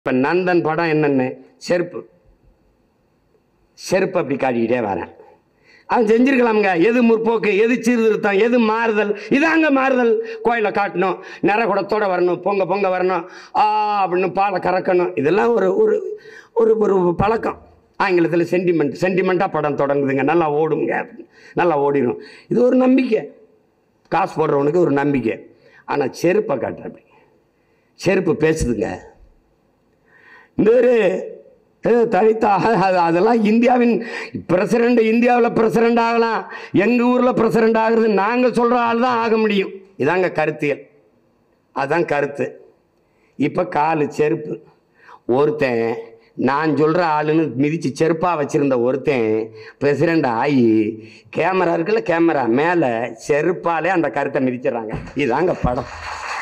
இப்போ நந்தன் படம் என்னென்ன செருப்பு செருப்பு அப்படி காட்டிக்கிட்டே வரேன் அவன் செஞ்சிருக்கலாமுங்க எது முற்போக்கு எது சீர்திருத்தம் எது மாறுதல் இதாங்க மாறுதல் கோயிலை காட்டணும் நிற குடத்தோட வரணும் பொங்க பொங்க வரணும் ஆ அப்படின்னு பாலை கறக்கணும் இதெல்லாம் ஒரு ஒரு ஒரு ஒரு பழக்கம் ஆங்கிலத்தில் சென்டிமெண்ட் சென்டிமெண்ட்டாக படம் தொடங்குதுங்க நல்லா ஓடுங்க நல்லா ஓடிடும் இது ஒரு நம்பிக்கை காசு போடுறவனுக்கு ஒரு நம்பிக்கை ஆனால் செருப்பை காட்டுற அப்படி செருப்பு பேசுதுங்க இந்த ஒரு அஹ், தலித்தா அது அதெல்லாம் இந்தியாவின் பிரசிடண்ட் இந்தியாவில் பிரசிடண்ட் ஆகலாம் எங்கள் ஊரில் பிரசிடண்ட் ஆகுறது நாங்கள் சொல்கிற ஆள் தான் ஆக முடியும் இதாங்க கருத்தியல் அதான் கருத்து இப்போ காலு செருப்பு ஒருத்தன் நான் சொல்கிற ஆளுன்னு மிதித்து செருப்பாக வச்சுருந்த ஒருத்தன் பிரசிடண்ட் ஆகி கேமரா இருக்குல்ல கேமரா மேலே செருப்பாலே அந்த கருத்தை மிதிச்சிடுறாங்க இதாங்க படம்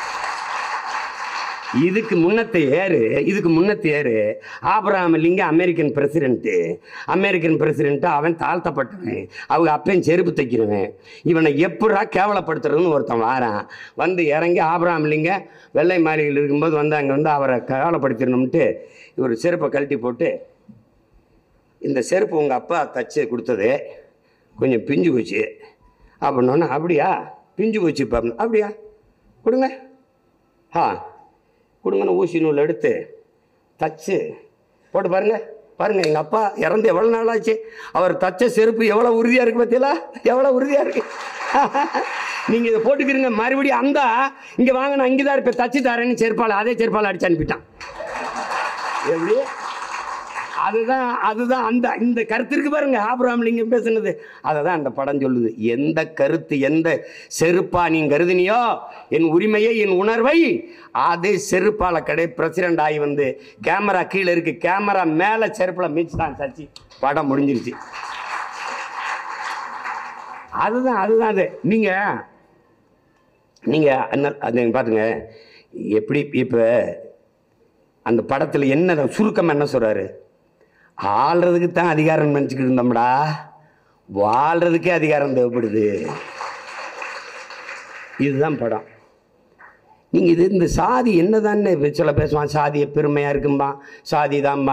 இதுக்கு முன்னத்தை ஏறு இதுக்கு முன்னத்தை ஏறு ஆபராம லிங்கம் அமெரிக்கன் பிரசிடென்ட்டு அமெரிக்கன் பிரசிடென்ட்டு அவன் தாழ்த்தப்பட்டவன் அவங்க அப்பையும் செருப்பு தைக்கிறவன் இவனை எப்படா கேவலப்படுத்துறதுன்னு ஒருத்தன் வாரான் வந்து இறங்கி ஆபராம் லிங்கம் வெள்ளை மாளிகையில் இருக்கும்போது வந்து அங்கே வந்து அவரை கேவலப்படுத்திடணும்ட்டு இவர் செருப்பை கழட்டி போட்டு இந்த செருப்பு உங்கள் அப்பா தச்சு கொடுத்தது கொஞ்சம் பிஞ்சு போச்சு அப்படின்னோன்னே அப்படியா பிஞ்சு போச்சு இப்போ அப்படியா கொடுங்க ஆ கொடுங்கன்னு ஊசி நூல் எடுத்து தச்சு போட்டு பாருங்க பாருங்க எங்கள் அப்பா இறந்து எவ்வளோ நாள் ஆச்சு அவர் தச்ச செருப்பு எவ்வளோ உறுதியாக இருக்கு பார்த்தீங்களா எவ்வளோ உறுதியாக இருக்கு நீங்கள் இதை போட்டுக்கிறீங்க மறுபடியும் அந்த இங்கே வாங்க நான் இங்கே தான் இருப்பேன் தச்சு தரேன்னு செருப்பால் அதே செருப்பால் அடிச்சு அனுப்பிட்டான் எப்படி அதுதான் அதுதான் அந்த இந்த கருத்து இருக்கு பாருங்க ஆபிரகாம் லிங்கம் பேசுனது அதை தான் அந்த படம் சொல்லுது எந்த கருத்து எந்த செருப்பா நீ கருதினியோ என் உரிமையை என் உணர்வை அதே செருப்பால கடை பிரசிடண்ட் ஆகி வந்து கேமரா கீழே இருக்கு கேமரா மேலே செருப்பில் மீச்சுதான் சச்சி படம் முடிஞ்சிருச்சு அதுதான் அதுதான் அது நீங்கள் நீங்கள் என்ன அது பார்த்துங்க எப்படி இப்போ அந்த படத்தில் என்ன சுருக்கம் என்ன சொல்கிறாரு ஆள்றதுக்கு தான் அதிகாரம் நினச்சிக்கிட்டு இருந்தோம்டா வாழ்றதுக்கே அதிகாரம் தேவைப்படுது இதுதான் படம் நீங்கள் இது இந்த சாதி என்னதான்னு இப்ப சில பேசுவான் சாதியை பெருமையாக இருக்கும்பா சாதி தான்பா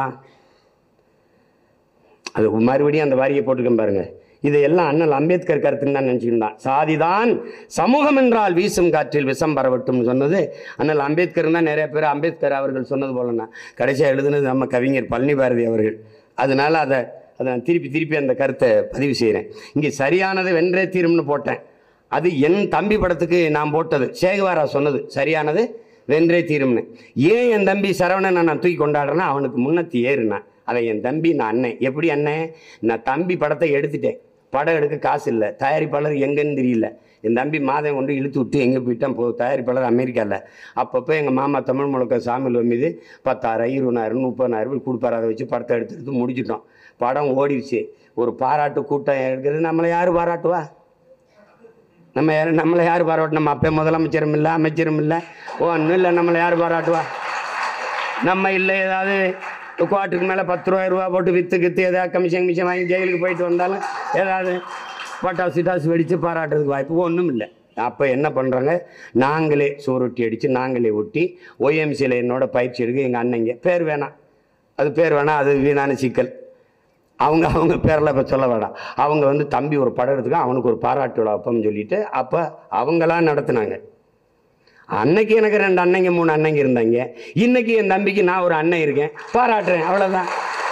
அது மறுபடியும் அந்த வாரியை போட்டுக்கேன் பாருங்க இதையெல்லாம் அண்ணல் அம்பேத்கர் கருத்துன்னு தான் நினச்சிக்கிட்டான் சாதிதான் சமூகம் என்றால் வீசும் காற்றில் விஷம் பரவட்டும்னு சொன்னது அண்ணல் அம்பேத்கர் தான் நிறைய பேர் அம்பேத்கர் அவர்கள் சொன்னது போலன்னா கடைசியாக எழுதுனது நம்ம கவிஞர் பழனி பாரதி அவர்கள் அதனால அதை அதை நான் திருப்பி திருப்பி அந்த கருத்தை பதிவு செய்கிறேன் இங்கே சரியானது வென்றே தீரும்னு போட்டேன் அது என் தம்பி படத்துக்கு நான் போட்டது சேகுவாரா சொன்னது சரியானது வென்றே தீரும்னு ஏன் என் தம்பி சரவணனை நான் தூக்கி கொண்டாடுறேன்னா அவனுக்கு முன்னத்தி ஏறுனேன் அவன் என் தம்பி நான் அண்ணன் எப்படி அண்ணன் நான் தம்பி படத்தை எடுத்துட்டேன் படம் எடுக்க காசு இல்லை தயாரிப்பாளர் எங்கன்னு தெரியல என் தம்பி மாதம் கொண்டு இழுத்து விட்டு எங்கே போயிட்டான் போ தயாரிப்பாளர் அமெரிக்காவில் அப்பப்போ எங்கள் மாமா தமிழ் முழுக்க சாமியில் மீது பத்தாயிரம் இருபதாயிரம் முப்பதாயிரம் ரூபாய் கொடுப்பாரு அதை வச்சு படத்தை எடுத்து எடுத்து முடிச்சிட்டோம் படம் ஓடிடுச்சு ஒரு பாராட்டு கூட்டம் எடுக்கிறது நம்மளை யார் பாராட்டுவா நம்ம யார் நம்மளை யார் பாராட்டு நம்ம அப்போ முதலமைச்சரும் இல்லை அமைச்சரும் இல்லை ஒன்றும் இல்லை நம்மளை யார் பாராட்டுவா நம்ம இல்லை ஏதாவது குவாட்டுக்கு மேலே பத்து ரூபாய் ரூபா போட்டு விற்று கித்து ஏதாவது கமிஷன் கமிஷன் வாங்கி ஜெயிலுக்கு போயிட்டு வந்தாலும் ஏதாவது பட்டாசு டாசு வெடித்து பாராட்டுறதுக்கு வாய்ப்பு ஒன்றும் இல்லை அப்போ என்ன பண்ணுறாங்க நாங்களே சோரொட்டி அடித்து நாங்களே ஒட்டி ஒய்எம்சியில் என்னோட பயிற்சி எடுக்க எங்கள் அண்ணங்க பேர் வேணாம் அது பேர் வேணாம் அது வீணான சிக்கல் அவங்க அவங்க பேரில் இப்போ சொல்ல வேண்டாம் அவங்க வந்து தம்பி ஒரு படம் எடுத்துக்க அவனுக்கு ஒரு பாராட்டு விழா வைப்போம்னு சொல்லிட்டு அப்போ அவங்களாம் நடத்துனாங்க அன்னைக்கு எனக்கு ரெண்டு அண்ணங்க மூணு அண்ணங்க இருந்தாங்க இன்னைக்கு என் தம்பிக்கு நான் ஒரு அண்ணன் இருக்கேன் பாராட்டுறேன் அவ்வளோதான்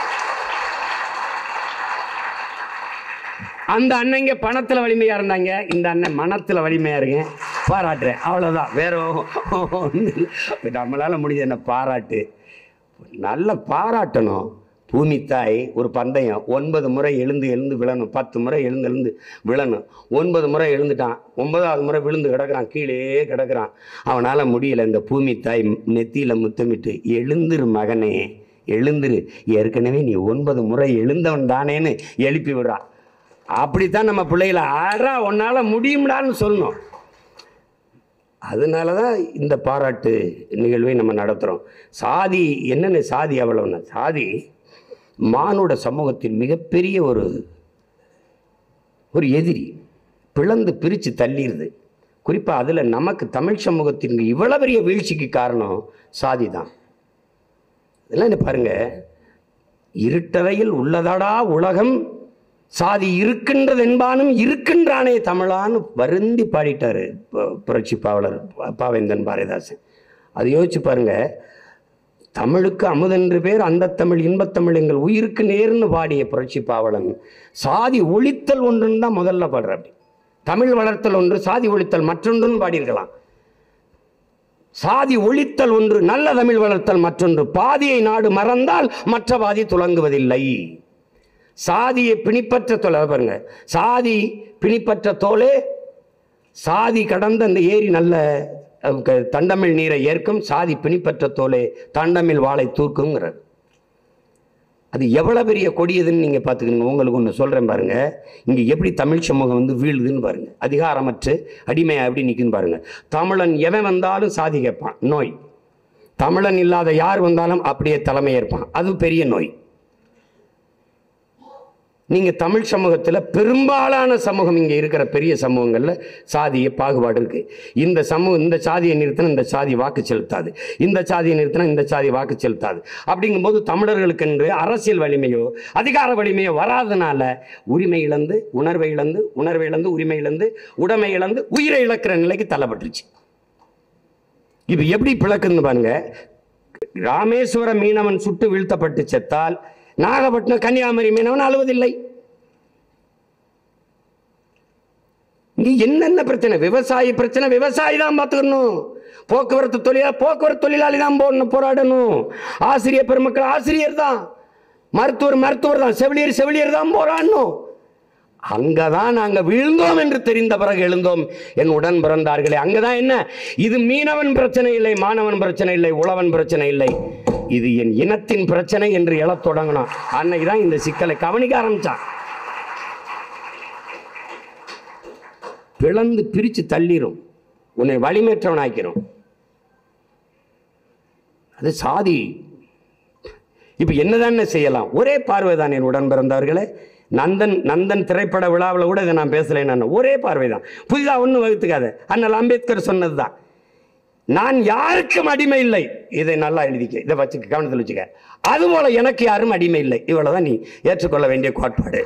அந்த அண்ணங்க பணத்தில் வலிமையாக இருந்தாங்க இந்த அண்ணன் மனத்தில் வலிமையாக இருக்கேன் பாராட்டுறேன் அவ்வளோதான் வேற ஒன்றும் இல்லை நம்மளால் முடிஞ்ச என்ன பாராட்டு நல்ல பாராட்டணும் பூமி தாய் ஒரு பந்தயம் ஒன்பது முறை எழுந்து எழுந்து விழணும் பத்து முறை எழுந்து எழுந்து விழணும் ஒன்பது முறை எழுந்துட்டான் ஒன்பதாவது முறை விழுந்து கிடக்குறான் கீழே கிடக்குறான் அவனால் முடியல இந்த பூமி தாய் நெத்தியில் முத்தமிட்டு எழுந்துரு மகனே எழுந்துரு ஏற்கனவே நீ ஒன்பது முறை எழுந்தவன் தானேன்னு எழுப்பி விடுறான் அப்படித்தான் நம்ம பிள்ளைகளை ஆறா உன்னால் முடியும்டான்னு சொல்லணும் அதனால தான் இந்த பாராட்டு நிகழ்வை நம்ம நடத்துகிறோம் சாதி என்னென்ன சாதி அவ்வளோன்னு சாதி மானுட சமூகத்தின் மிகப்பெரிய ஒரு ஒரு எதிரி பிளந்து பிரித்து தள்ளிடுது குறிப்பாக அதில் நமக்கு தமிழ் சமூகத்தின் இவ்வளோ பெரிய வீழ்ச்சிக்கு காரணம் சாதி தான் இதெல்லாம் என்ன பாருங்க இருட்டறையில் உள்ளதடா உலகம் சாதி இருக்கின்றது என்பானும் இருக்கின்றானே தமிழான்னு வருந்தி பாடிட்டாரு பு- புரட்சி பாவலர் பா- பாவேந்தன் பாரதிதாசன் அது யோசிச்சு பாருங்க தமிழுக்கு அமுதென்று பேர் அந்த தமிழ் இன்பத்தமிழ் எங்கள் உயிருக்கு நேர்னு பாடிய புரட்சி பாவலன் சாதி ஒழித்தல் ஒன்றுன்னு தான் முதல்ல பாடுற அப்படி தமிழ் வளர்த்தல் ஒன்று சாதி ஒழித்தல் மற்றொன்றுன்னு பாடியிருக்கலாம் சாதி ஒழித்தல் ஒன்று நல்ல தமிழ் வளர்த்தல் மற்றொன்று பாதியை நாடு மறந்தால் மற்ற பாதி துலங்குவதில்லை சாதியை பிணிப்பற்ற தோலை பாருங்க சாதி பிணிப்பற்ற தோலே சாதி கடந்த அந்த ஏரி நல்ல அஹ், க- தண்டமிழ் நீரை ஏற்கும் சாதி பிணிப்பற்ற தோலே தண்டமிழ் வாளை தூக்குங்கிறது அது எவ்வளவு பெரிய கொடியதுன்னு நீங்க பார்த்துக்கணும் உங்களுக்கு ஒன்று சொல்றேன் பாருங்க இங்க எப்படி தமிழ் சமூகம் வந்து வீழுதுன்னு பாருங்க அதிகாரமற்று அடிமையா எப்படி நிற்குன்னு பாருங்க தமிழன் எவன் வந்தாலும் சாதி கேட்பான் நோய் தமிழன் இல்லாத யார் வந்தாலும் அப்படியே தலைமை ஏற்பான் அது பெரிய நோய் நீங்க தமிழ் சமூகத்துல பெரும்பாலான சமூகம் இங்க இருக்கிற பெரிய சமூகங்கள்ல சாதிய பாகுபாடு இருக்கு இந்த சமூகம் இந்த சாதியை நிறுத்தினா இந்த சாதி வாக்கு செலுத்தாது இந்த சாதியை நிறுத்தினா இந்த சாதி வாக்கு செலுத்தாது அப்படிங்கும்போது தமிழர்களுக்கென்று அரசியல் வலிமையோ அதிகார வலிமையோ வராதனால உரிமை இழந்து உணர்வை இழந்து உணர்வை இழந்து உரிமை இழந்து உடைமை இழந்து உயிரை இழக்கிற நிலைக்கு தள்ளப்பட்டுருச்சு இது எப்படி பிளக்குன்னு பாருங்க ராமேஸ்வர மீனவன் சுட்டு வீழ்த்தப்பட்டு செத்தால் நாகப்பட்டினம் கன்னியாகுமரி மீனவன் அழுவதில்லை இங்க என்னென்ன பிரச்சனை விவசாய பிரச்சனை விவசாயி தான் பார்த்துக்கணும் போக்குவரத்து தொழிலா போக்குவரத்து தொழிலாளி தான் போடணும் போராடணும் ஆசிரியர் பெருமக்கள் ஆசிரியர் தான் மருத்துவர் மருத்துவர் தான் செவிலியர் செவிலியர் தான் போராடணும் அங்கதான் நாங்க வீழ்ந்தோம் என்று தெரிந்த பிறகு எழுந்தோம் என் உடன் பிறந்தார்களே அங்கதான் என்ன இது மீனவன் பிரச்சனை இல்லை மாணவன் பிரச்சனை இல்லை உழவன் பிரச்சனை இல்லை இது என் இனத்தின் பிரச்சனை என்று எழத் தொடங்கினான் அன்னைக்கு தான் இந்த சிக்கலை கவனிக்க ஆரம்பிச்சான் பிளந்து பிரிச்சு தள்ளிரும் உன்னை வழிமேற்றவன் ஆக்கிறோம் அது சாதி இப்ப என்னதானே செய்யலாம் ஒரே பார்வை தான் என் உடன் பிறந்தவர்களே நந்தன் நந்தன் திரைப்பட விழாவில் கூட இதை நான் பேசலை நான் ஒரே பார்வை தான் புதிதாக ஒன்றும் வகுத்துக்காத அண்ணல் அம்பேத்கர் சொன்னது தான் நான் யாருக்கும் அடிமை இல்லை இதை நல்லா எழுதிக்க இதை வச்சுக்க கவனத்தில் வச்சுக்க அதுபோல எனக்கு யாரும் அடிமை இல்லை இவ்வளவுதான் நீ ஏற்றுக்கொள்ள வேண்டிய கோட்பாடு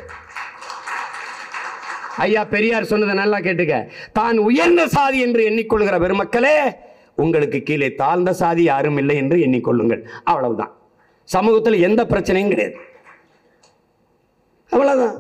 ஐயா பெரியார் சொன்னதை நல்லா கேட்டுக்க தான் உயர்ந்த சாதி என்று எண்ணிக்கொள்கிற பெருமக்களே உங்களுக்கு கீழே தாழ்ந்த சாதி யாரும் இல்லை என்று எண்ணிக்கொள்ளுங்கள் அவ்வளவுதான் சமூகத்தில் எந்த பிரச்சனையும் கிடையாது அவ்வளவுதான்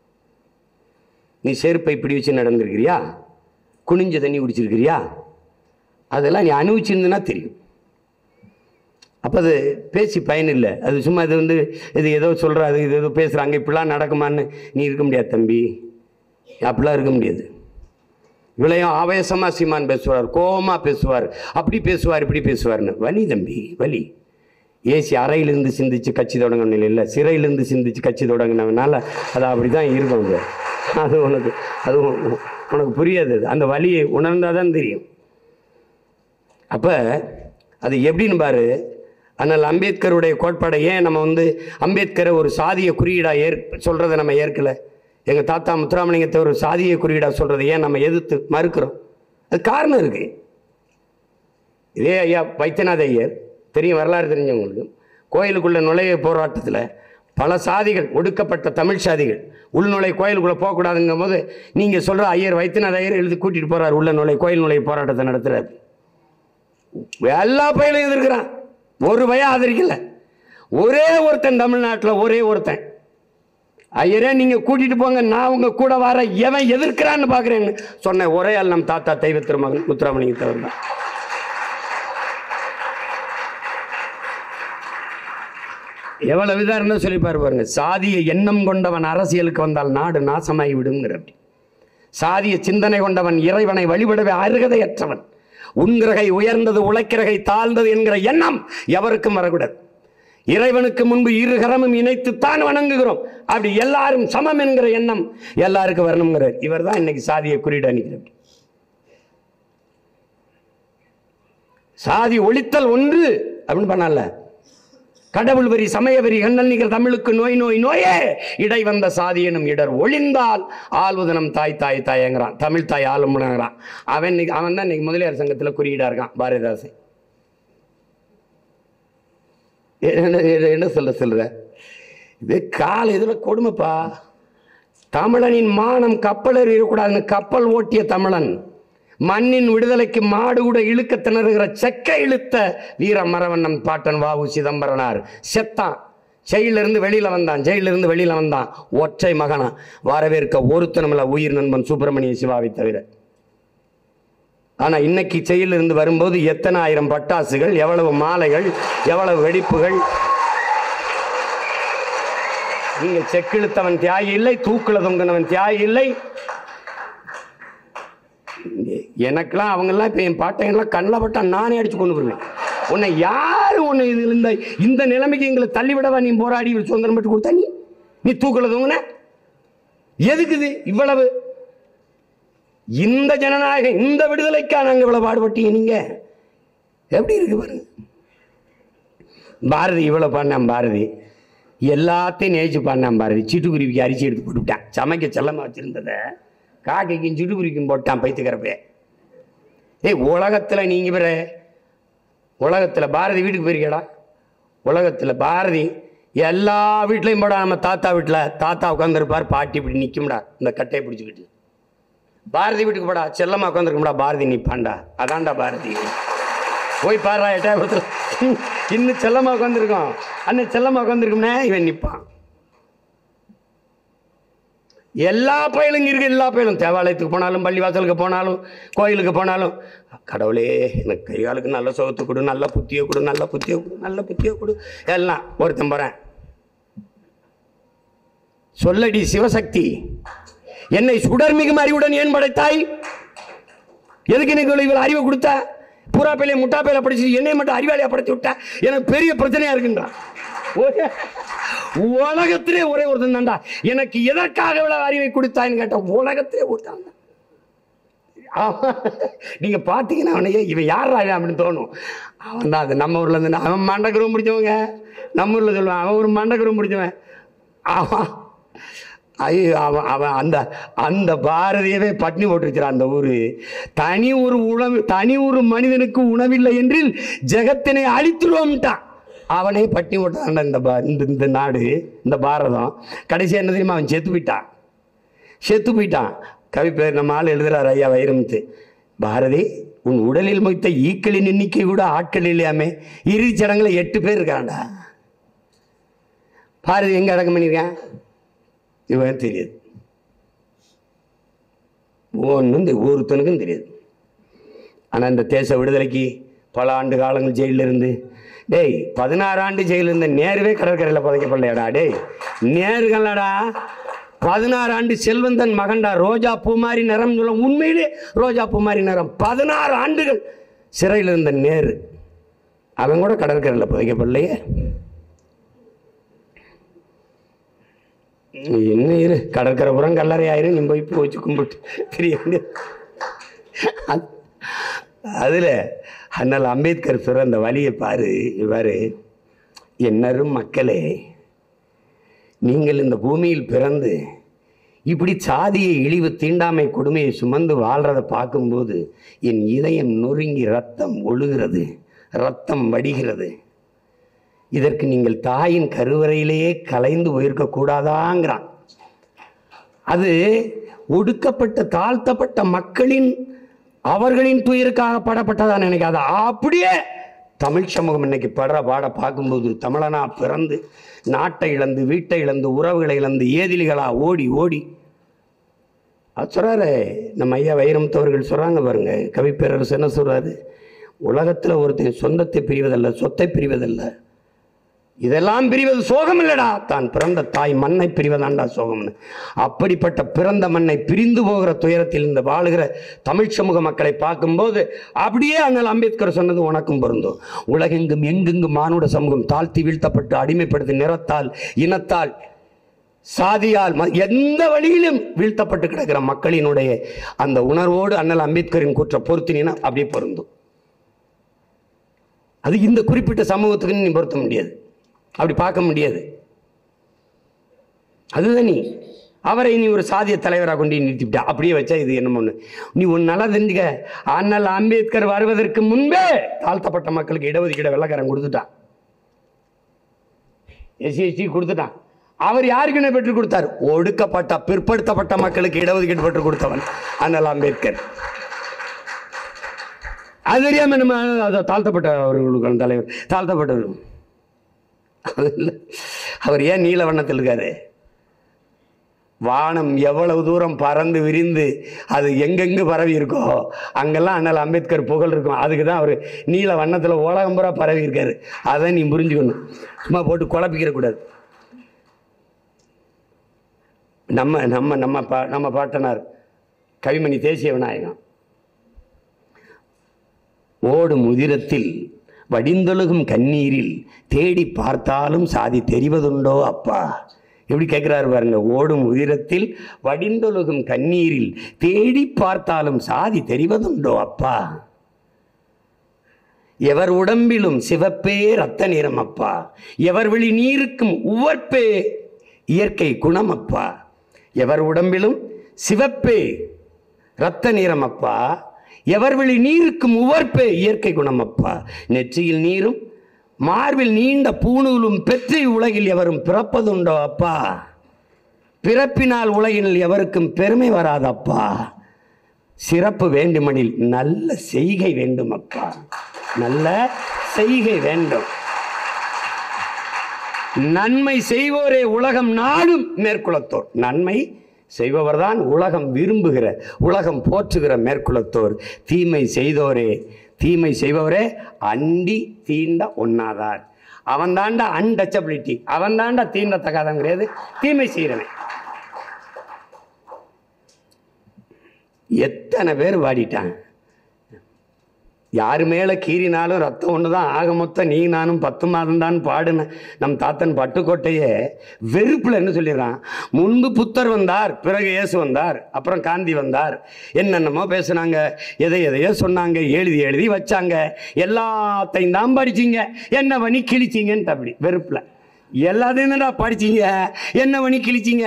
நீ செருப்பை இப்படி வச்சு நடந்திருக்கிறியா குனிஞ்ச தண்ணி குடிச்சிருக்கிறியா அதெல்லாம் நீ அனுபவிச்சிருந்தனா தெரியும் அப்போ அது பேசி பயன் இல்லை அது சும்மா இது வந்து இது ஏதோ சொல்கிறாது இது ஏதோ பேசுகிறாங்க இப்படிலாம் நடக்குமான்னு நீ இருக்க முடியாது தம்பி அப்படிலாம் இருக்க முடியாது இவ்வளையும் ஆவேசமாக சீமான் பேசுவார் கோபமாக பேசுவார் அப்படி பேசுவார் இப்படி பேசுவார்னு வலி தம்பி வலி ஏசி அறையிலிருந்து சிந்திச்சு கட்சி தொடங்கணும் இல்லை சிறையிலிருந்து சிந்திச்சு கட்சி தொடங்கினவனால அது அப்படி தான் இருக்கும் அது அது உனக்கு அது உ- உனக்கு புரியாது அது. அந்த வலியை உணர்ந்தால் தான் தெரியும் அப்போ அது எப்படின்னு பாரு ஆனால் அம்பேத்கருடைய கோட்பாடை ஏன் நம்ம வந்து அம்பேத்கரை ஒரு சாதிய குறியீடா ஏற் சொல்கிறத நம்ம ஏற்கல எங்கள் தாத்தா முத்துராமலிங்கத்தை ஒரு சாதிய குறியீடா சொல்கிறத ஏன் நம்ம எதிர்த்து மறுக்கிறோம் அது காரணம் இருக்கு இதே ஐயா வைத்தியநாத ஐயர் தெரியும் வரலாறு தெரிஞ்சவங்களுக்கு கோயிலுக்குள்ள நுழைய போராட்டத்தில் பல சாதிகள் ஒடுக்கப்பட்ட தமிழ் சாதிகள் உள்நுழை கோயிலுக்குள்ளே போகக்கூடாதுங்கும் போது நீங்கள் சொல்கிற ஐயர் வைத்தியநாத ஐயர் எழுதி கூட்டிகிட்டு போகிறார் உள்ள நுழை கோயில் நுழை போராட்டத்தை நடத்துகிறார் எல்லா பயிலும் எதிர்க்கிறான் ஒரு பயம் ஆதரிக்கல ஒரே ஒருத்தன் தமிழ்நாட்டில் ஒரே ஒருத்தன் ஐயரே நீங்க கூட்டிட்டு போங்க நான் உங்க கூட வர எவன் எதிர்க்கிறான்னு பாக்குறேன்னு சொன்ன ஒரே ஆள் நம் தாத்தா தெய்வ திருமகன் முத்துராமலிங்க தவிர தான் எவ்வளவு இதா இருந்தா சொல்லிப்பாரு பாருங்க சாதிய எண்ணம் கொண்டவன் அரசியலுக்கு வந்தால் நாடு நாசமாகி விடுங்கிற அப்படி சாதிய சிந்தனை கொண்டவன் இறைவனை வழிபடவே அருகதையற்றவன் உண்கிரகை உயர்ந்தது உழைக்கிறகை தாழ்ந்தது என்கிற எண்ணம் எவருக்கும் வரக்கூடாது இறைவனுக்கு முன்பு இரு கரமும் இணைத்துத்தான் வணங்குகிறோம் அப்படி எல்லாரும் சமம் என்கிற எண்ணம் எல்லாருக்கும் வரணுங்கிறார் இவர் தான் இன்னைக்கு சாதியை குறியீடு அணிக்கிறார் சாதி ஒழித்தல் ஒன்று அப்படின்னு பண்ணல கடவுள் வரி சமய வரி கண்ணல் நிகர் தமிழுக்கு நோய் நோய் நோயே இடை வந்த சாதி எனும் இடர் ஒளிந்தால் ஆள்வதனம் தாய் தாய் தாயங்கிறான் தமிழ் தாய் ஆளுமுனங்கிறான் அவன் இன்னைக்கு- அவன் தான் இன்னைக்கு முதலியார் சங்கத்தில் குறியீடா இருக்கான் பாரதிதாசன் என்ன என்ன- என்ன சொல்ல சொல்ற இது கால இதில் கொடுமைப்பா தமிழனின் மானம் கப்பலர் இருக்கக்கூடாதுன்னு கப்பல் ஓட்டிய தமிழன் மண்ணின் விடுதலைக்கு மாடு கூட இழுக்க திணறுகிற செக்க இழுத்த வீர மரவண்ணன் பாட்டன் வாவு சிதம்பரனார் செத்தான் ஜெயிலிருந்து வெளியில வந்தான் ஜெயிலிருந்து வெளியில வந்தான் ஒற்றை மகனா வரவேற்க ஒருத்தனமில்ல உயிர் நண்பன் சுப்பிரமணிய சிவாவை தவிர ஆனா இன்னைக்கு ஜெயிலிருந்து வரும்போது எத்தனை ஆயிரம் பட்டாசுகள் எவ்வளவு மாலைகள் எவ்வளவு வெடிப்புகள் நீங்க செக்கிழுத்தவன் தியாகி இல்லை தூக்குல தொங்கினவன் தியாகி இல்லை எனக்கெல்லாம் அவங்கெல்லாம் இப்போ என் பாட்டைங்கெல்லாம் கண்ணில் பட்டா நானே அடிச்சு கொண்டு வருவேன் உன்னை யாரு உன்னை இது இந்த இந்த நிலைமைக்கு எங்களை தள்ளிவிடவா நீ போராடி சுதந்திரம் பெற்று கொடுத்தா நீ நீ தூக்குல தொங்குன எதுக்குது இவ்வளவு இந்த ஜனநாயகம் இந்த விடுதலைக்கா நாங்கள் இவ்வளவு பாடுபட்டீங்க நீங்க எப்படி இருக்கு பாருங்க பாரதி இவ்வளோ பாடினான் பாரதி எல்லாத்தையும் நேசிச்சு பாடினான் பாரதி சிட்டுக்குருவிக்கு அரிசி எடுத்து போட்டுவிட்டான் சமைக்க செல்லமாக வச்சுருந்ததை காக்கைக்கும் சிட்டுக்குருவிக்கும் போட்டான் பைத்துக்கிறப்பே ஏய் உலகத்தில் நீங்கள் பிற உலகத்தில் பாரதி வீட்டுக்கு போயிருக்கேடா உலகத்தில் பாரதி எல்லா வீட்லையும் போடா நம்ம தாத்தா வீட்டில் தாத்தா உட்காந்துருப்பார் பாட்டி இப்படி நிற்கும்டா இந்த கட்டையை பிடிச்சிக்கிட்டு பாரதி வீட்டுக்கு போடா செல்லம்மா உட்காந்துருக்கும்டா பாரதி நிற்பான்டா அதான்டா பாரதி போய் பாடுறா எட்டாயிரத்துல இன்னும் செல்லமா உட்காந்துருக்கோம் அண்ணன் செல்லமா உட்காந்துருக்கும்னே இவன் நிற்பான் எல்லா பயலும் இங்க இருக்கு எல்லா பயலும் தேவாலயத்துக்கு போனாலும் பள்ளிவாசலுக்கு போனாலும் கோயிலுக்கு போனாலும் கடவுளே எனக்கு கை காலுக்கு நல்ல சுகத்தை கொடு நல்ல புத்தியை கொடு நல்ல புத்தியை கொடு நல்ல புத்தியை கொடு எல்லாம் ஒருத்தன் போகிறேன் சொல்லடி சிவசக்தி என்னை சுடர்மிகும் அறிவுடன் ஏன் படைத்தாய் எதுக்கு எனக்கு இவ்வளவு இவ்வளவு அறிவை கொடுத்த பூரா பேலைய முட்டா பேல படிச்சு என்னை மட்டும் அறிவாளியா படைச்சு விட்ட எனக்கு பெரிய பிரச்சனையா இருக்குன்றான் ஒரே- உலகத்திலே ஒரே ஒருத்தன் தான்டா எனக்கு எதற்காக இவ்வளவு அறிவை கொடுத்தாய்ன்னு கேட்ட உலகத்திலே ஒருத்தன் தான். அவன் நீங்க பாத்தீங்கன்னா அவனையே இவன் யார் அப்படின்னு தோணும் அவன் தான் அது நம்ம ஊர்ல இருந்து அவன் மண்டக்குரம் பிடிச்சவங்க நம்ம ஊர்ல சொல்லுவான் அவன் ஒரு மண்டக்குரம் பிடிச்சவன் அவன் ஐயோ அவன் அவன் அந்த அந்த பாரதியவே பட்னி போட்டுருச்சான் அந்த ஊர் தனி ஒரு உணவு தனி ஒரு மனிதனுக்கு உணவில்லை என்றில் ஜெகத்தினை அழித்துருவோம்ட்டான் அவனே பட்டினி போட்டான் இந்த பா- இந்த இந்த நாடு இந்த பாரதம் கடைசி என்ன தெரியுமா அவன் செத்து போயிட்டான் செத்து போயிட்டான் கவி பேர் நம்ம ஆள் எழுதுறாரு ஐயா வைரமுத்து பாரதி உன் உடலில் மொய்த்த ஈக்களின் எண்ணிக்கை கூட ஆட்கள் இல்லையாமே இறுதிச் சடங்குல எட்டு பேர் இருக்கான்டா பாரதி எங்க அடக்கம் பண்ணியிருக்கான் இவன் தெரியாது ஒன்றும் தெ- ஒருத்தனுக்கும் தெரியாது ஆனால் இந்த தேச விடுதலைக்கு பல ஆண்டு காலங்கள் ஜெயிலில் இருந்து டேய் பதினாறு ஆண்டு ஜெயிலில் இருந்த நேருவே கடற்கரையில் புதைக்கப்படலையாடா டேய் நேருகள்லடா பதினாறு ஆண்டு செல்வந்தன் மகன்டா ரோஜா பூ மாதிரி நிறம் சொல்ல உண்மையிலே ரோஜா பூ மாதிரி நிறம் பதினாறு ஆண்டுகள் சிறையில் இருந்த நேரு அவன் கூட கடற்கரையில் புதைக்கப்படலையே என்ன இரு கடற்கரை புறம் கல்லறை ஆயிரும் நீ போய் பூ வச்சு கும்பிட்டு தெரிய அதில் அண்ணல் அம்பேத்கர் சொல்ற அந்த வழியை பாரு இவ்வாறு என்னரும் மக்களே நீங்கள் இந்த பூமியில் பிறந்து இப்படி சாதியை இழிவு தீண்டாமை கொடுமையை சுமந்து வாழ்றதை பார்க்கும்போது என் இதயம் நொறுங்கி ரத்தம் ஒழுகிறது ரத்தம் வடிகிறது இதற்கு நீங்கள் தாயின் கருவறையிலேயே கலைந்து போயிருக்க கூடாதாங்கிறான் அது ஒடுக்கப்பட்ட தாழ்த்தப்பட்ட மக்களின் அவர்களின் துயருக்காக படப்பட்டதா நினைக்காத அப்படியே தமிழ் சமூகம் இன்னைக்கு படுற பாட பார்க்கும்போது தமிழனா பிறந்து நாட்டை இழந்து வீட்டை இழந்து உறவுகளை இழந்து ஏதிலிகளா ஓடி ஓடி அது சொல்றாரு நம்ம ஐயா வைரமுத்தவர்கள் சொல்றாங்க பாருங்க கவிப்பேரரசு என்ன சொல்றாரு உலகத்துல ஒருத்தன் சொந்தத்தை பிரிவதல்ல சொத்தை பிரிவதல்ல இதெல்லாம் பிரிவது சோகம் இல்லடா தான் பிறந்த தாய் மண்ணை பிரிவதாண்டா சோகம்னு அப்படிப்பட்ட பிறந்த மண்ணை பிரிந்து போகிற துயரத்தில் இந்த வாழுகிற தமிழ் சமூக மக்களை பார்க்கும்போது அப்படியே அண்ணல் அம்பேத்கர் சொன்னது உனக்கும் பொருந்தும் உலகெங்கும் எங்கெங்கும் மானுட சமூகம் தாழ்த்தி வீழ்த்தப்பட்டு அடிமைப்படுத்தி நிறத்தால் இனத்தால் சாதியால் ம- எந்த வழியிலும் வீழ்த்தப்பட்டு கிடக்கிற மக்களினுடைய அந்த உணர்வோடு அண்ணல் அம்பேத்கரின் கூற்ற பொருத்தினா அப்படியே பொருந்தும் அது இந்த குறிப்பிட்ட சமூகத்துக்கு நீ பொருத்த முடியாது அப்படி பார்க்க முடியாது அதுதான் நீ அவரை நீ ஒரு சாதிய தலைவராக கொண்டு நிறுத்திவிட்ட அப்படியே வச்சா இது என்ன ஒண்ணு நீ ஒன்று நல்லா தெரிஞ்சுக்க ஆனால் அம்பேத்கர் வருவதற்கு முன்பே தாழ்த்தப்பட்ட மக்களுக்கு இடஒதுக்கீடு வெள்ளக்காரன் கொடுத்துட்டான் எஸ்சி எஸ்டி கொடுத்துட்டான் அவர் யாருக்கு என்ன பெற்றுக் கொடுத்தார் ஒடுக்கப்பட்ட பிற்படுத்தப்பட்ட மக்களுக்கு இடஒதுக்கீடு பெற்றுக் கொடுத்தவன் அண்ணல் அம்பேத்கர் அது தெரியாம நம்ம அதை தாழ்த்தப்பட்டவர்களுக்கு தலைவர் தாழ்த்தப்பட்டவர் அது இல்ல. அவர் ஏன் நீல வண்ணத்தில் இருக்காரு வானம் எவ்வளவு தூரம் பறந்து விரிந்து அது எங்கெங்கு பரவி இருக்கோ அங்கெல்லாம் அண்ணல் அம்பேத்கர் புகழ் இருக்கும் அதுக்கு தான் அவர் நீல வண்ணத்தில் உலகம் பூரா பரவி இருக்காரு அதை நீ புரிஞ்சுக்கணும் சும்மா போட்டு குழப்பிக்கிற கூடாது நம்ம நம்ம நம்ம பா நம்ம பாட்டனார் கவிமணி தேசிய விநாயகம் ஓடும் உதிரத்தில் வடிந்தொழுகும் கண்ணீரில் தேடி பார்த்தாலும் சாதி தெரிவதுண்டோ அப்பா எப்படி கேட்கிறாரு பாருங்க ஓடும் உதிரத்தில் வடிந்தொழுகும் கண்ணீரில் தேடி பார்த்தாலும் சாதி தெரிவதுண்டோ அப்பா எவர் உடம்பிலும் சிவப்பே ரத்த நிறம் அப்பா எவர் விழி நீருக்கும் உவர்ப்பே இயற்கை குணம் அப்பா எவர் உடம்பிலும் சிவப்பே ரத்த நிறம் அப்பா எவர் விழி நீருக்கும் உவர்ப்பே இயற்கை குணம் அப்பா நெற்றியில் நீரும் மார்பில் நீண்ட பூணூலும் பெற்று உலகில் எவரும் பிறப்பதுண்டோ அப்பா பிறப்பினால் உலகினில் எவருக்கும் பெருமை வராதப்பா சிறப்பு வேண்டுமெனில் நல்ல செய்கை வேண்டும் அப்பா நல்ல செய்கை வேண்டும் நன்மை செய்வோரே உலகம் நாடும் மேற்குலத்தோர் நன்மை செய்பவர்தான் உலகம் விரும்புகிற உலகம் போற்றுகிற மேற்குலத்தோர் தீமை செய்தோரே தீமை செய்பவரே அண்டி தீண்ட ஒண்ணாதார் அவன் தாண்டா அன்டச்சபிலிட்டி அவன் தாண்டா தீண்டத்தகாதவன் கிடையாது தீமை செய்கிறவன் எத்தனை பேர் வாடிட்டான் யார் மேலே கீறினாலும் ரத்தம் ஒன்று தான் ஆக மொத்தம் நீ நானும் பத்து மாதம் தான் பாடுன நம் தாத்தன் பட்டுக்கோட்டையே வெறுப்பில் என்ன சொல்லிடுறான் முன்பு புத்தர் வந்தார் பிறகு இயேசு வந்தார் அப்புறம் காந்தி வந்தார் என்னென்னமோ பேசுனாங்க எதை எதையோ சொன்னாங்க எழுதி எழுதி வச்சாங்க எல்லாத்தையும் தான் படிச்சீங்க என்ன பண்ணி கிழிச்சிங்கன்ட்டு அப்படி வெறுப்பில் எல்லாத்தையும் தான்டா படிச்சீங்க என்ன பண்ணி கிழிச்சிங்க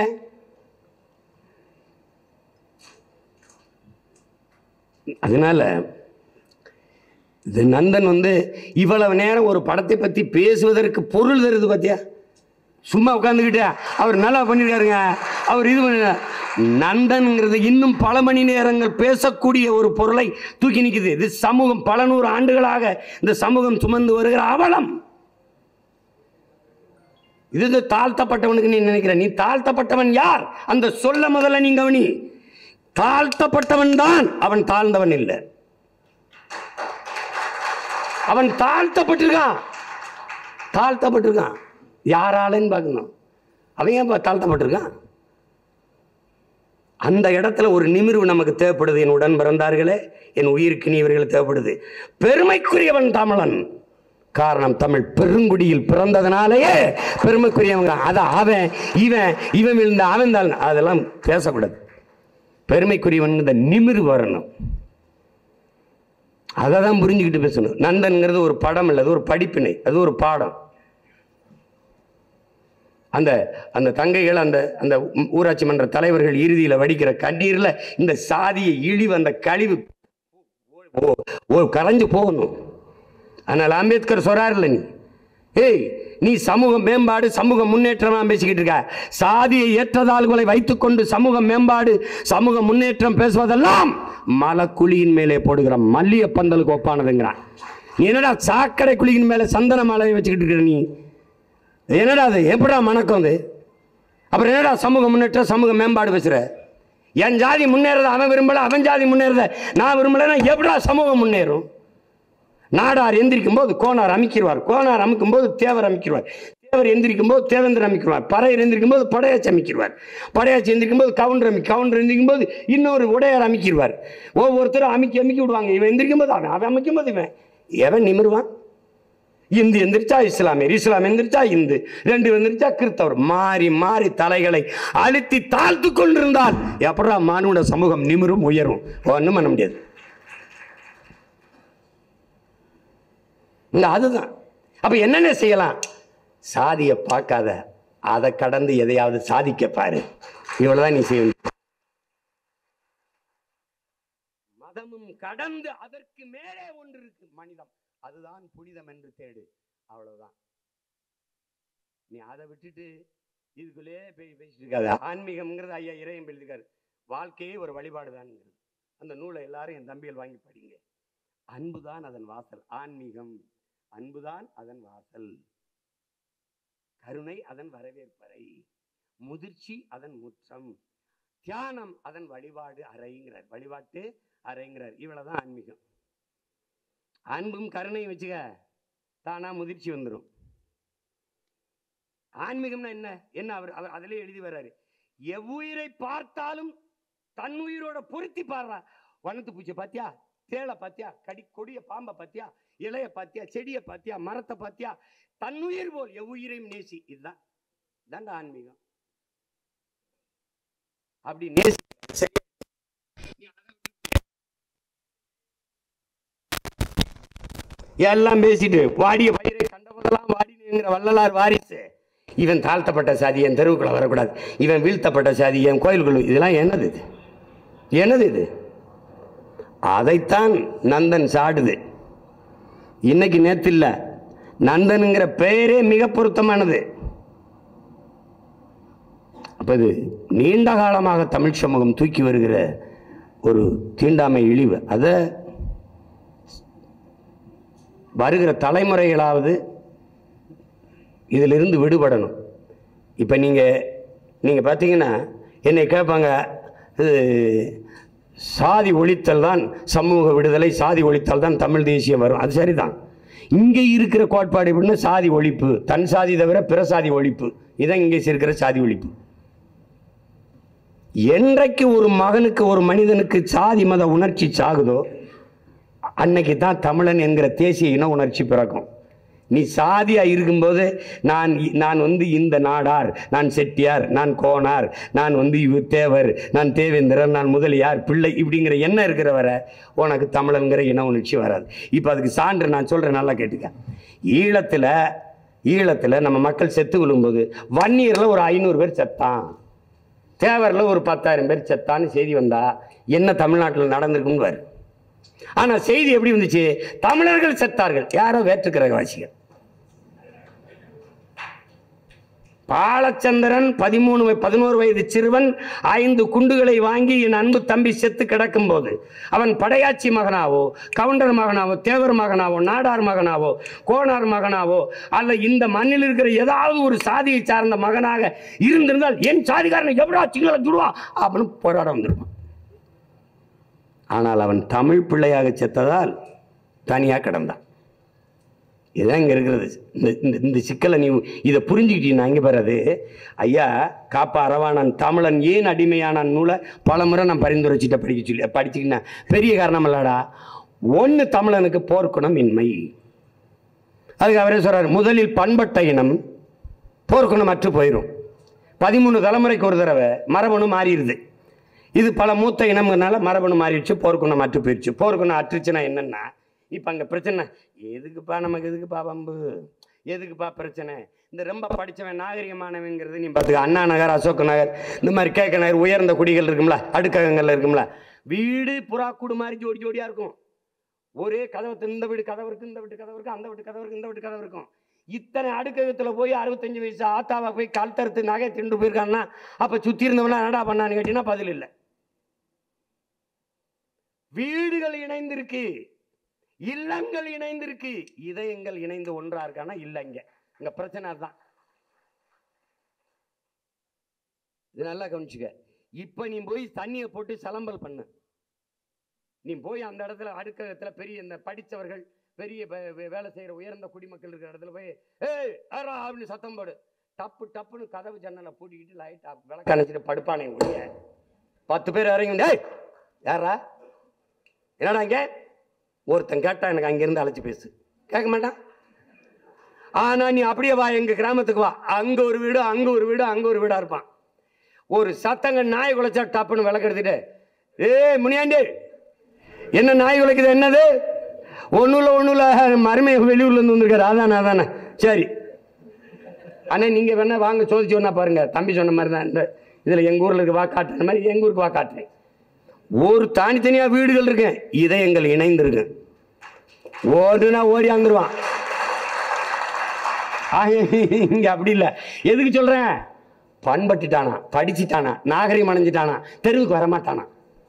அதனால இது நந்தன் வந்து இவ்வளவு நேரம் ஒரு படத்தை பற்றி பேசுவதற்கு பொருள் தருது பார்த்தியா சும்மா உட்காந்துக்கிட்டே அவர் நல்லா பண்ணிருக்காருங்க அவர் இது பண்ண நந்தன்ங்கிறது இன்னும் பல மணி நேரங்கள் பேசக்கூடிய ஒரு பொருளை தூக்கி நிற்குது இது சமூகம் பல நூறு ஆண்டுகளாக இந்த சமூகம் சுமந்து வருகிற அவலம் இது இந்த தாழ்த்தப்பட்டவனுக்கு நீ நினைக்கிற நீ தாழ்த்தப்பட்டவன் யார் அந்த சொல்ல முதல்ல நீ கவனி தாழ்த்தப்பட்டவன் தான் அவன் தாழ்ந்தவன் இல்லை அவன் தாழ்த்தப்பட்டிருக்கான் தாழ்த்தப்பட்டிருக்கான் யாராலன்னு பார்க்கணும் அவன் ஏன் தாழ்த்தப்பட்டிருக்கான் அந்த இடத்துல ஒரு நிமிர்வு நமக்கு தேவைப்படுது என் உடன் பிறந்தார்களே என் உயிருக்கு நீ இவர்கள் தேவைப்படுது பெருமைக்குரியவன் தமிழன் காரணம் தமிழ் பெருங்குடியில் பிறந்ததுனாலேயே பெருமைக்குரியவங்க அதை அவன் இவன் இவன் விழுந்த அவன் தான் அதெல்லாம் பேசக்கூடாது பெருமைக்குரியவன் இந்த நிமிர்வு வரணும் அதை தான் புரிஞ்சுக்கிட்டு பேசணும் நந்தன்கிறது ஒரு படம் இல்லை அது ஒரு படிப்பினை அது ஒரு பாடம் அந்த அந்த தங்கைகள் அந்த அந்த ஊராட்சி மன்ற தலைவர்கள் இறுதியில் வடிக்கிற கண்ணீரில் இந்த சாதியை இழிவு அந்த கழிவு ஓ ஓ கரைஞ்சு போகணும் அதனால் அம்பேத்கர் சொல்றாருல்ல நீ ஏய் நீ சமூக மேம்பாடு சமூக முன்னேற்றமா பேசிக்கிட்டு இருக்க சாதியை ஏற்றதாள்களை வைத்துக்கொண்டு சமூக மேம்பாடு சமூக முன்னேற்றம் பேசுவதெல்லாம் மலக்குழியின் மேலே போடுகிற மல்லிய பந்தலுக்கு ஒப்பானதுங்கிறான் நீ என்னடா சாக்கடை குழியின் மேலே சந்தன மாலையை வச்சுக்கிட்டு இருக்கிற நீ என்னடா அது எப்படா மணக்கம் அது அப்புறம் என்னடா சமூக முன்னேற்றம் சமூக மேம்பாடு பேசுற என் ஜாதி முன்னேறத அவன் விரும்பல அவன் ஜாதி முன்னேறத நான் விரும்பலைன்னா எப்படா சமூகம் முன்னேறும் நாடார் எந்திரிக்கும் போது கோனார் அமைக்கிடுவார் கோனார் அமைக்கும் போது தேவர் அமைக்கிடுவார் தேவர் எந்திரிக்கும் போது தேவேந்திரன் அமைக்கிடுவார் பறையர் எந்திரிக்கும் போது படையாச்சி அமைக்கிடுவார் படையாச்சி எந்திரிக்கும் போது கவுண்டர் அமி கவுண்டர் எந்திரிக்கும் போது இன்னொரு உடையார் அமைக்கிடுவார் ஒவ்வொருத்தரும் அமைக்கி அமைக்கி விடுவாங்க இவன் எந்திரிக்கும் போது அவன் அவன் அமைக்கும் போது இவன் எவன் நிமிருவான் இந்து எந்திரிச்சா இஸ்லாமியர் இஸ்லாம் எந்திரிச்சா இந்து ரெண்டு எந்திரிச்சா கிறிஸ்தவர் மாறி மாறி தலைகளை அழுத்தி தாழ்த்து கொண்டிருந்தால் எப்படா மானுட சமூகம் நிமிரும் உயரும் ஒன்றும் பண்ண முடியாது இல்லை அதுதான் அப்ப என்னென்ன செய்யலாம் சாதியை பார்க்காத அதை கடந்து எதையாவது சாதிக்க பாரு இவ்வளவுதான் நீ செய்ய வேண்டியது. மதமும் கடந்து அதற்கு மேலே ஒன்று இருக்கு மனிதம் அதுதான் புனிதம் என்று தேடு அவ்வளவுதான் நீ அதை விட்டுட்டு இதுக்குள்ளே போய் பேசிட்டு இருக்காது ஆன்மீகம்ங்கிறது ஐயா இறையம் எழுதிருக்காரு வாழ்க்கையே ஒரு வழிபாடு தான் அந்த நூலை எல்லாரும் என் தம்பிகள் வாங்கி படிங்க அன்புதான் அதன் வாசல் ஆன்மீகம் அன்புதான் அதன் வாசல் கருணை அதன் வரவேற்பறை முதிர்ச்சி அதன் முற்றம் தியானம் அதன் வழிபாடு அறைங்கிறார் வழிபாட்டு அறைங்கிறார் இவ்வளவுதான் ஆன்மீகம் அன்பும் கருணையும் வச்சுக்க தானா முதிர்ச்சி வந்துடும் ஆன்மீகம்னா என்ன என்ன அவர் அவர் அதிலே எழுதி வர்றாரு எவ்வுயிரை பார்த்தாலும் தன் உயிரோட பொருத்தி பாடுறா வனத்து பூச்சி பாத்தியா தேளை பாத்தியா கடி கொடிய பாம்பை பாத்தியா இலைய பாத்தியா செடியை பாத்தியா மரத்தை பாத்தியா தன்னுயிர் போல் எவ்வுயிரையும் நேசி இதுதான் தாண்டா ஆன்மீகம் அப்படி நேசி சரி. எல்லாம் பேசிட்டு வாடிய பயிரை கண்டபோதெல்லாம் வாடினுங்கிற வள்ளலார் வாரிசு இவன் தாழ்த்தப்பட்ட சாதி என் தெருவுக்குள்ள வரக்கூடாது இவன் வீழ்த்தப்பட்ட சாதி என் கோயிலுக்குள்ள இதெல்லாம் என்னது இது என்னது இது அதைத்தான் நந்தன் சாடுது இன்னைக்கு நேத்து இல்ல நந்தனுங்கிற பெயரே மிக பொருத்தமானது அப்ப இது நீண்ட காலமாக தமிழ் சமூகம் தூக்கி வருகிற ஒரு தீண்டாமை இழிவு அதை வருகிற தலைமுறைகளாவது இதிலிருந்து விடுபடணும் இப்போ நீங்கள் நீங்கள் பார்த்தீங்கன்னா என்னை கேட்பாங்க இது சாதி ஒழித்தல் தான் சமூக விடுதலை சாதி ஒழித்தல் தான் தமிழ் தேசியம் வரும் அது சரிதான் இங்கே இருக்கிற கோட்பாடு எப்படின்னா சாதி ஒழிப்பு தன் சாதி தவிர பிற சாதி ஒழிப்பு இதான் இங்கே இருக்கிற சாதி ஒழிப்பு என்றைக்கு ஒரு மகனுக்கு ஒரு மனிதனுக்கு சாதி மத உணர்ச்சி சாகுதோ அன்னைக்கு தான் தமிழன் என்கிற தேசிய இன உணர்ச்சி பிறக்கும் நீ சாதியா இருக்கும்போது நான் இ- நான் வந்து இந்த நாடார் நான் செட்டியார் நான் கோனார் நான் வந்து இவர் தேவர் நான் தேவேந்திரன் நான் முதலியார் பிள்ளை இப்படிங்கிற எண்ணம் இருக்கிற வரை உனக்கு தமிழன்கிற இன உணர்ச்சி வராது இப்போ அதுக்கு சான்று நான் சொல்கிறேன் நல்லா கேட்டுக்க ஈழத்தில் ஈழத்தில் நம்ம மக்கள் செத்து விழும்போது வன்னியரில் ஒரு ஐநூறு பேர் செத்தான் தேவரில் ஒரு பத்தாயிரம் பேர் செத்தான்னு செய்தி வந்தா என்ன தமிழ்நாட்டில் நடந்திருக்குன்னு பாரு ஆனா செய்தி எப்படி வந்துச்சு தமிழர்கள் செத்தார்கள் யாரோ வேற்றுக்கிரகவாசிகள் பாலச்சந்திரன் பதிமூணு வய- பதினோரு வயது சிறுவன் ஐந்து குண்டுகளை வாங்கி என் அன்பு தம்பி செத்து கிடக்கும் போது அவன் படையாச்சி மகனாவோ கவுண்டர் மகனாவோ தேவர் மகனாவோ நாடார் மகனாவோ கோனார் மகனாவோ அல்ல இந்த மண்ணில் இருக்கிற ஏதாவது ஒரு சாதியை சார்ந்த மகனாக இருந்திருந்தால் என் சாதிக்காரனை எப்படா சிங்கள துடுவான் அப்படின்னு போராட வந்திருப்பான் ஆனால் அவன் தமிழ் பிள்ளையாக செத்ததால் தனியாக கிடந்தான் இதுதான் இங்கே இருக்கிறது இந்த இந்த இந்த சிக்கலை நீ இதை புரிஞ்சுக்கிட்டீங்கன்னா இங்கே பாரு ஐயா காப்பா அரவாணன் தமிழன் ஏன் அடிமையானான் நூலை பல முறை நான் பரிந்துரைச்சிட்ட படிக்க சொல்லி படிச்சுக்கினா பெரிய காரணம் இல்லடா ஒன்று தமிழனுக்கு போர்க்குணம் இன்மை அதுக்கு அவரே சொல்றாரு முதலில் பண்பட்ட இனம் போர்க்குணம் அற்று போயிடும் பதிமூணு தலைமுறைக்கு ஒரு தடவை மரபணு மாறிடுது இது பல மூத்த இனம்னால மரபணு மாறிடுச்சு போர்க்குணம் அற்று போயிடுச்சு போர்க்குணம் அற்றுச்சுன்னா என்னன்னா இப்போ அங்கே பிரச்சனை எதுக்குப்பா நமக்கு எதுக்குப்பா வம்பு எதுக்குப்பா பிரச்சனை இந்த ரொம்ப படித்தவன் நாகரிகமானவங்கிறது நீ பார்த்துக்க அண்ணா நகர் அசோக் நகர் இந்த மாதிரி கேட்க நகர் உயர்ந்த குடிகள் இருக்கும்ல அடுக்ககங்கள்ல இருக்கும்ல வீடு புறா கூடு மாதிரி ஜோடி ஜோடியாக இருக்கும் ஒரே கதவு இந்த வீடு கதவு இருக்கு இந்த வீட்டு கதவு இருக்கு அந்த வீட்டு கதவு இருக்கு இந்த வீட்டு கதவு இருக்கும் இத்தனை அடுக்ககத்தில் போய் அறுபத்தஞ்சு வயசு ஆத்தாவை போய் கல் தறுத்து நகை திண்டு போயிருக்காங்கன்னா அப்போ சுற்றி இருந்தவனா என்னடா பண்ணான்னு கேட்டீங்கன்னா பதில் இல்லை வீடுகள் இணைந்திருக்கு இல்லங்கள் இணைந்திருக்கு இதயங்கள் இணைந்து ஒன்றா இருக்கானா இல்லைங்க இங்க பிரச்சனை அதுதான் இது நல்லா கவனிச்சுக்க இப்ப நீ போய் தண்ணியை போட்டு சலம்பல் பண்ணு நீ போய் அந்த இடத்துல அடுக்ககத்துல பெரிய இந்த படித்தவர்கள் பெரிய வே- வே- வேலை செய்யற உயர்ந்த குடிமக்கள் இருக்கிற இடத்துல போய் ஏய் ஆரா அப்படின்னு சத்தம் போடு டப்பு டப்புன்னு கதவு ஜன்னலை பூட்டிக்கிட்டு லைட் விளக்க அணைச்சிட்டு படுப்பானே ஒழிய பத்து பேர் இறங்கி வந்து, ஏய் யாரா என்னடா இங்க ஒருத்தன் கேட்டா எனக்கு அங்கிருந்து அழைச்சி பேசு கேட்க மாட்டான் ஆனா நீ அப்படியே வா எங்க கிராமத்துக்கு வா அங்க ஒரு வீடு அங்க ஒரு வீடு அங்க ஒரு வீடா இருப்பான் ஒரு சத்தங்க நாய் குலைச்சா டப்புன்னு விளக்கெடுத்துட்டு ஏய் முனியாண்டி என்ன நாய் குலைக்குது என்னது ஒன்றும் இல்லை ஒன்றும் இல்லை மருமை வெளியூர்ல இருந்து வந்திருக்காரு அதானே அதானே சரி அண்ணே நீங்கள் வேணா வாங்க சோதிச்சு வேணா பாருங்க தம்பி சொன்ன மாதிரி தான் இந்த இதில் எங்கள் ஊரில் இருக்க வா காட்டுற மாதிரி எங்கள் ஊருக்கு வா காட்டுறேன் ஒரு தனித்தனியாக வீடுகள் இருக்கு இதயங்கள் இணைந்திருக்கு ஓடுனா ஓடி வந்துருவான் ஆக, இங்க அப்படி இல்லை எதுக்கு சொல்றேன் பண்பட்டுட்டானா படிச்சுட்டானா நாகரிகம் அடைஞ்சிட்டானா தெருவுக்கு வரமாட்டானா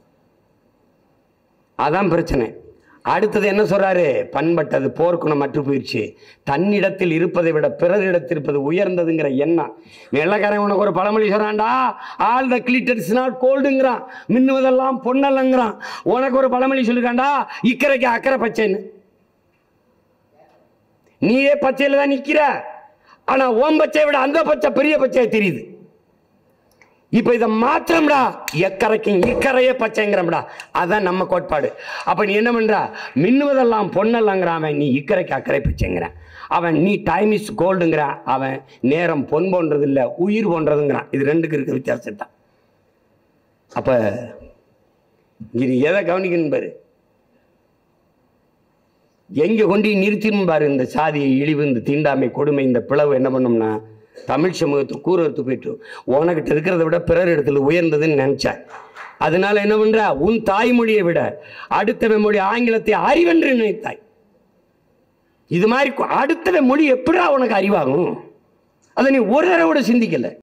அதான் பிரச்சனை அடுத்தது என்ன சொல்றாரு பண்பட்டது போர்க்குணம் மற்ற போயிடுச்சு தன்னிடத்தில் இருப்பதை விட பிறரிடத்தில் இருப்பது உயர்ந்ததுங்கிற எண்ணம் வெள்ளக்காரன் உனக்கு ஒரு பழமொழி சொல்றான்டா ஆல் த கிளிட்டர்ஸ் நாட் கோல்டுங்கிறான் மின்னுவதெல்லாம் பொன்னல்லங்கிறான் உனக்கு ஒரு பழமொழி சொல்லிருக்காண்டா இக்கரைக்கு அக்கறை பச்சைன்னு நீயே பச்சையில தான் நிக்கிற ஆனா ஓம் பச்சையை விட அந்த பச்சை பெரிய பச்சையா தெரியுது இப்ப இதை மாற்றம்டா எக்கரைக்கும் இக்கரையே பச்சைங்கிறம்டா அதான் நம்ம கோட்பாடு அப்ப நீ என்ன பண்ற மின்னுவதெல்லாம் பொன்னல்லங்கிறான் அவன் நீ இக்கரைக்கு அக்கறை பச்சைங்கிறான் அவன் நீ டைம் இஸ் கோல்டுங்கிறான் அவன் நேரம் பொன் போன்றது இல்ல உயிர் போன்றதுங்கிறான் இது ரெண்டுக்கு இருக்க வித்தியாசம் தான் அப்ப இது எதை கவனிக்கணும் பாரு எங்க கொண்டு நிறுத்திடும் பாரு இந்த சாதி இழிவு இந்த தீண்டாமை கொடுமை இந்த பிளவு என்ன பண்ணும்னா தமிழ் சமூகத்தை கூறத்து போயிட்டு உனக்கிட்ட இருக்கிறத விட பிறர் இடத்துல உயர்ந்ததுன்னு நினைச்ச அதனால என்ன பண்ற உன் தாய்மொழியை விட அடுத்தவன் மொழி ஆங்கிலத்தை அறிவென்று நினைத்தாய் இது மாதிரி அடுத்தவன் மொழி எப்படிடா உனக்கு அறிவாகும் அதை நீ ஒரு தடவை கூட சிந்திக்கல